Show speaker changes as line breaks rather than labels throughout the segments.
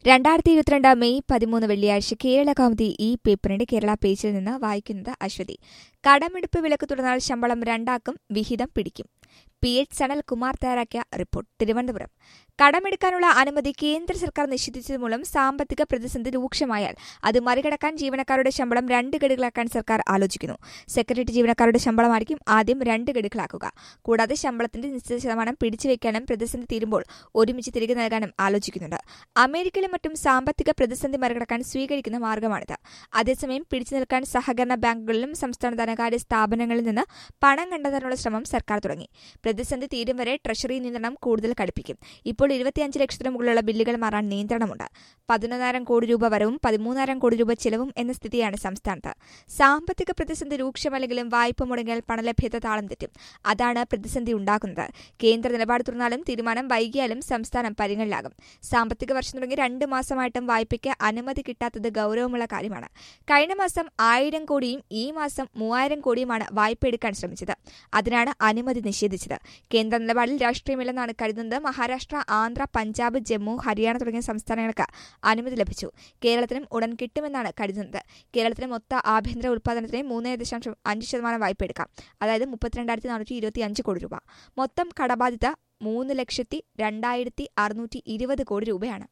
രണ്ടായിരത്തി ഇരുപത്തിരണ്ട് മെയ് പതിമൂന്ന് വെള്ളിയാഴ്ച കേരള കൗമുദി ഈ പേപ്പറിന്റെ കേരള പേജിൽ നിന്ന് വായിക്കുന്നത് അശ്വതി കടമെടുപ്പ് വിലക്ക് തുടർന്നാൽ ശമ്പളം രണ്ടാക്കും വിഹിതം പിടിക്കും പി എച്ച് സനൽ കുമാർ തയ്യാറാക്കിയ റിപ്പോർട്ട് തിരുവനന്തപുരം കടമെടുക്കാനുള്ള അനുമതി കേന്ദ്ര സർക്കാർ നിഷേധിച്ചത് മൂലം സാമ്പത്തിക പ്രതിസന്ധി രൂക്ഷമായാൽ അത് മറികടക്കാൻ ജീവനക്കാരുടെ ശമ്പളം രണ്ട് ഗഡുകളാക്കാൻ സർക്കാർ ആലോചിക്കുന്നു സെക്രട്ടറി ജീവനക്കാരുടെ ശമ്പളമായിരിക്കും ആദ്യം രണ്ട് ഗഡുകളാക്കുക കൂടാതെ ശമ്പളത്തിന്റെ നിശ്ചിത ശതമാനം പിടിച്ചുവെക്കാനും പ്രതിസന്ധി തീരുമ്പോൾ ഒരുമിച്ച് തിരികെ നൽകാനും ആലോചിക്കുന്നുണ്ട് അമേരിക്കയിലും മറ്റും സാമ്പത്തിക പ്രതിസന്ധി മറികടക്കാൻ സ്വീകരിക്കുന്ന മാർഗമാണിത് അതേസമയം പിടിച്ചു നിൽക്കാൻ സഹകരണ ബാങ്കുകളിലും സംസ്ഥാന ധനകാര്യ സ്ഥാപനങ്ങളിൽ നിന്ന് പണം കണ്ടെത്താനുള്ള ശ്രമം സർക്കാർ തുടങ്ങി പ്രതിസന്ധി തീരും വരെ ട്രഷറി നിയന്ത്രണം കൂടുതൽ കടുപ്പിക്കും ഇപ്പോൾ ഇരുപത്തിയഞ്ച് ലക്ഷത്തിന് മുകളിലുള്ള ബില്ലുകൾ മാറാൻ നിയന്ത്രണമുണ്ട് പതിനൊന്നായിരം കോടി രൂപ വരവും പതിമൂന്നായിരം കോടി രൂപ ചെലവും എന്ന സ്ഥിതിയാണ് സംസ്ഥാനത്ത് സാമ്പത്തിക പ്രതിസന്ധി രൂക്ഷമല്ലെങ്കിലും വായ്പ മുടങ്ങിയാൽ പണലഭ്യത താളം തെറ്റും അതാണ് പ്രതിസന്ധി ഉണ്ടാക്കുന്നത് കേന്ദ്ര നിലപാട് തുറന്നാലും തീരുമാനം വൈകിയാലും സംസ്ഥാനം പരിഗണിലാകും സാമ്പത്തിക വർഷം തുടങ്ങി രണ്ട് മാസമായിട്ടും വായ്പയ്ക്ക് അനുമതി കിട്ടാത്തത് ഗൌരവമുള്ള കാര്യമാണ് കഴിഞ്ഞ മാസം ആയിരം കോടിയും ഈ മാസം മൂവായിരം കോടിയുമാണ് വായ്പ എടുക്കാൻ ശ്രമിച്ചത് അതിനാണ് അനുമതി നിഷേധിച്ചത് കേന്ദ്ര നിലപാടിൽ രാഷ്ട്രീയമില്ലെന്നാണ് കരുതുന്നത് മഹാരാഷ്ട്ര ആന്ധ്ര പഞ്ചാബ് ജമ്മു ഹരിയാന തുടങ്ങിയ സംസ്ഥാനങ്ങൾക്ക് അനുമതി ലഭിച്ചു കേരളത്തിനും ഉടൻ കിട്ടുമെന്നാണ് കരുതുന്നത് കേരളത്തിന് മൊത്ത ആഭ്യന്തര ഉൽപ്പാദനത്തിന് മൂന്ന് ദശാംശം അഞ്ച് ശതമാനം വായ്പ എടുക്കാം അതായത് മുപ്പത്തിരണ്ടായിരത്തി നാനൂറ്റി ഇരുപത്തി അഞ്ച് കോടി രൂപ മൊത്തം കടബാധ്യത മൂന്ന് ലക്ഷത്തി രണ്ടായിരത്തി അറുന്നൂറ്റി ഇരുപത് കോടി രൂപയാണ്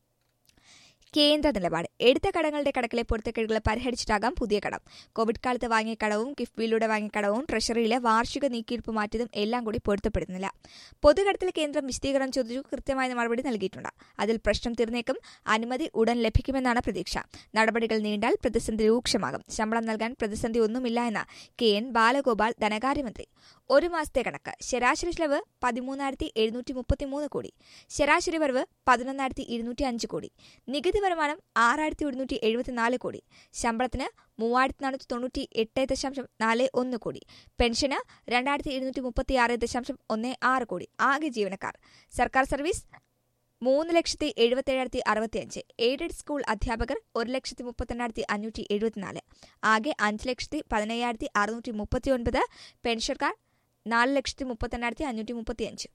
കേന്ദ്ര നിലപാട് എടുത്ത കടങ്ങളുടെ കടക്കിലെ പൊരുത്തക്കേടുകൾ പരിഹരിച്ചിട്ടാകാം പുതിയ കടം കോവിഡ് കാലത്ത് വാങ്ങിയ കടവും കിഫ്ബിയിലൂടെ വാങ്ങിയ കടവും ട്രഷറിയിലെ വാർഷിക നീക്കിയിരിപ്പ് മാറ്റിയതും എല്ലാം കൂടി പൊരുത്തപ്പെടുന്നില്ല പൊതുകടത്തിൽ കേന്ദ്രം വിശദീകരണം ചോദിച്ചു കൃത്യമായ മറുപടി നൽകിയിട്ടുണ്ട് അതിൽ പ്രശ്നം തീർന്നേക്കും അനുമതി ഉടൻ ലഭിക്കുമെന്നാണ് പ്രതീക്ഷ നടപടികൾ നീണ്ടാൽ പ്രതിസന്ധി രൂക്ഷമാകും ശമ്പളം നൽകാൻ പ്രതിസന്ധി ഒന്നുമില്ല എന്ന കെ എൻ ബാലഗോപാൽ ധനകാര്യമന്ത്രി ഒരു മാസത്തെ കണക്ക് ശരാശരി ചെലവ് പതിമൂന്നായിരത്തി എഴുന്നൂറ്റി മുപ്പത്തിമൂന്ന് കോടി ശരാശരി വരവ് പതിനൊന്നായിരത്തി ഇരുന്നൂറ്റി അഞ്ച് കോടി നികുതി വരുമാനം ആറായിരത്തി ഒരുന്നൂറ്റി എഴുപത്തിനാല് കോടി ശമ്പളത്തിന് മൂവായിരത്തി നാനൂറ്റി തൊണ്ണൂറ്റി എട്ട് ദശാംശം നാല് ഒന്ന് കോടി പെൻഷന് രണ്ടായിരത്തി ഇരുന്നൂറ്റി മുപ്പത്തി ആറ് ദശാംശം ഒന്ന് ആറ് കോടി ആകെ ജീവനക്കാർ സർക്കാർ സർവീസ് മൂന്ന് ലക്ഷത്തി എഴുപത്തേഴായിരത്തി അറുപത്തിയഞ്ച് എയ്ഡഡ് സ്കൂൾ അധ്യാപകർ ഒരു ലക്ഷത്തി മുപ്പത്തെണ്ണായിരത്തി അഞ്ഞൂറ്റി എഴുപത്തിനാല് ആകെ അഞ്ച് ലക്ഷത്തി പതിനയ്യായിരത്തി അറുന്നൂറ്റി മുപ്പത്തി ഒൻപത് പെൻഷൻകാർ നാല് ലക്ഷത്തി മുപ്പത്തെണ്ണായിരത്തി അഞ്ഞൂറ്റി മുപ്പത്തിയഞ്ച്